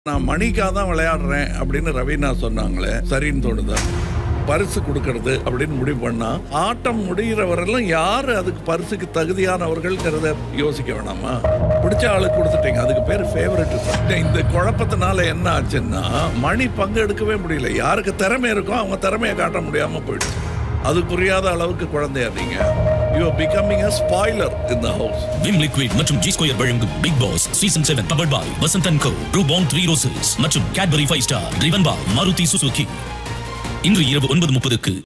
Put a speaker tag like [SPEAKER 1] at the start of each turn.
[SPEAKER 1] நான் மணிக்காக தான் விளையாடுறேன் அப்படின்னு ரவீனா சொன்னாங்களே சரின்னு தோணுதா பரிசு கொடுக்கறது அப்படின்னு முடிவு பண்ணா ஆட்டம் முடிகிறவரெல்லாம் யாரு அதுக்கு பரிசுக்கு தகுதியானவர்கள்ங்கிறத யோசிக்க வேணாமா பிடிச்ச ஆளுக்கு கொடுத்துட்டீங்க அதுக்கு பேர் ஃபேவரட் இந்த குழப்பத்தினால என்ன ஆச்சுன்னா மணி பங்கு எடுக்கவே முடியல யாருக்கு திறமை இருக்கோ அவங்க திறமையை காட்ட முடியாம போயிடுச்சு அது புரியாத அளவுக்கு குழந்தையா நீங்க you are becoming a spoiler in the house
[SPEAKER 2] Vim liquid மற்றும் ஜி ஸ்கொயர் வழங்கும் Bigg Boss season seven powered by Vasanth and co Rupan three roses மற்றும் Cadbury five star driven by Maruti Suzuki இன்று இரவு ஒன்பது முப்பதுக்கு